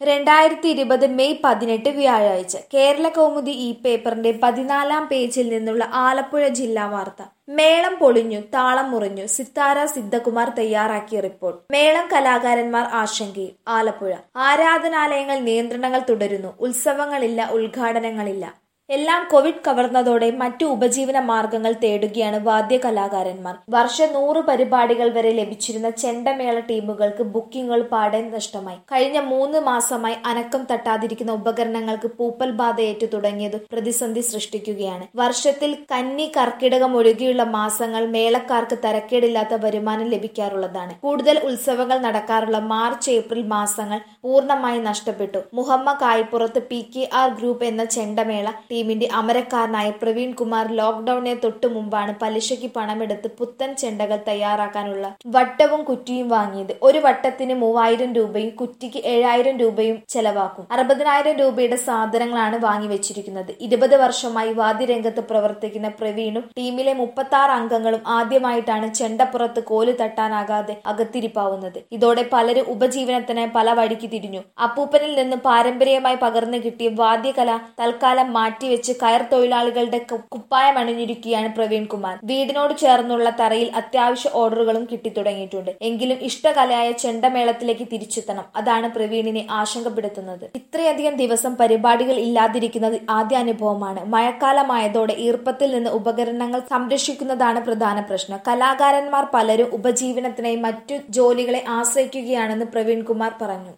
രണ്ടായിരത്തി ഇരുപത് മെയ് പതിനെട്ട് വ്യാഴാഴ്ച കേരള കൗമുദി ഈ പേപ്പറിന്റെ പതിനാലാം പേജിൽ നിന്നുള്ള ആലപ്പുഴ ജില്ലാ വാർത്ത മേളം പൊളിഞ്ഞു താളം മുറിഞ്ഞു സിത്താര സിദ്ധകുമാർ തയ്യാറാക്കിയ റിപ്പോർട്ട് മേളം കലാകാരന്മാർ ആശങ്കയിൽ ആലപ്പുഴ ആരാധനാലയങ്ങൾ നിയന്ത്രണങ്ങൾ തുടരുന്നു ഉത്സവങ്ങളില്ല ഉദ്ഘാടനങ്ങളില്ല എല്ലാം കോവിഡ് കവർന്നതോടെ മറ്റു ഉപജീവന മാർഗങ്ങൾ തേടുകയാണ് വാദ്യ കലാകാരന്മാർ വർഷ നൂറ് പരിപാടികൾ വരെ ലഭിച്ചിരുന്ന ചെണ്ടമേള ടീമുകൾക്ക് ബുക്കിംഗുകൾ പാടെ നഷ്ടമായി കഴിഞ്ഞ മൂന്ന് മാസമായി അനക്കം തട്ടാതിരിക്കുന്ന ഉപകരണങ്ങൾക്ക് പൂപ്പൽ ബാധയേറ്റു തുടങ്ങിയത് പ്രതിസന്ധി സൃഷ്ടിക്കുകയാണ് വർഷത്തിൽ കന്നി കർക്കിടകം ഒഴികെയുള്ള മാസങ്ങൾ മേളക്കാർക്ക് തരക്കേടില്ലാത്ത വരുമാനം ലഭിക്കാറുള്ളതാണ് കൂടുതൽ ഉത്സവങ്ങൾ നടക്കാറുള്ള മാർച്ച് ഏപ്രിൽ മാസങ്ങൾ പൂർണ്ണമായി നഷ്ടപ്പെട്ടു മുഹമ്മ കായ്പുറത്ത് പി കെ ആർ ഗ്രൂപ്പ് എന്ന ചെണ്ടമേള ടീമിന്റെ അമരക്കാരനായ പ്രവീൺ കുമാർ ലോക്ഡൌണിന് തൊട്ടു മുമ്പാണ് പലിശയ്ക്ക് പണമെടുത്ത് പുത്തൻ ചെണ്ടകൾ തയ്യാറാക്കാനുള്ള വട്ടവും കുറ്റിയും വാങ്ങിയത് ഒരു വട്ടത്തിന് മൂവായിരം രൂപയും കുറ്റിക്ക് ഏഴായിരം രൂപയും ചെലവാക്കും അറുപതിനായിരം രൂപയുടെ സാധനങ്ങളാണ് വാങ്ങി വെച്ചിരിക്കുന്നത് ഇരുപത് വർഷമായി വാദ്യരംഗത്ത് പ്രവർത്തിക്കുന്ന പ്രവീണും ടീമിലെ മുപ്പത്തി ആറ് അംഗങ്ങളും ആദ്യമായിട്ടാണ് ചെണ്ടപ്പുറത്ത് കോല് തട്ടാനാകാതെ അകത്തിരിപ്പാവുന്നത് ഇതോടെ പലരും ഉപജീവനത്തിനായി പല വഴിക്ക് തിരിഞ്ഞു അപ്പൂപ്പനിൽ നിന്ന് പാരമ്പര്യമായി പകർന്നു കിട്ടിയ വാദ്യകല തൽക്കാലം മാറ്റിവെച്ച് കയർ തൊഴിലാളികളുടെ കുപ്പായം അണിഞ്ഞിരിക്കുകയാണ് പ്രവീൺ കുമാർ വീടിനോട് ചേർന്നുള്ള തറയിൽ അത്യാവശ്യ ഓർഡറുകളും കിട്ടിത്തുടങ്ങിയിട്ടുണ്ട് എങ്കിലും ഇഷ്ടകലയായ ചെണ്ടമേളത്തിലേക്ക് തിരിച്ചെത്തണം അതാണ് പ്രവീണിനെ ആശങ്കപ്പെടുത്തുന്നത് ഇത്രയധികം ദിവസം പരിപാടികൾ ഇല്ലാതിരിക്കുന്നത് ആദ്യ അനുഭവമാണ് മഴക്കാലമായതോടെ ഈർപ്പത്തിൽ നിന്ന് ഉപകരണങ്ങൾ സംരക്ഷിക്കുന്നതാണ് പ്രധാന പ്രശ്നം കലാകാരന്മാർ പലരും ഉപജീവനത്തിനായി മറ്റു ജോലികളെ ആശ്രയിക്കുകയാണെന്ന് പ്രവീൺ കുമാർ പറഞ്ഞു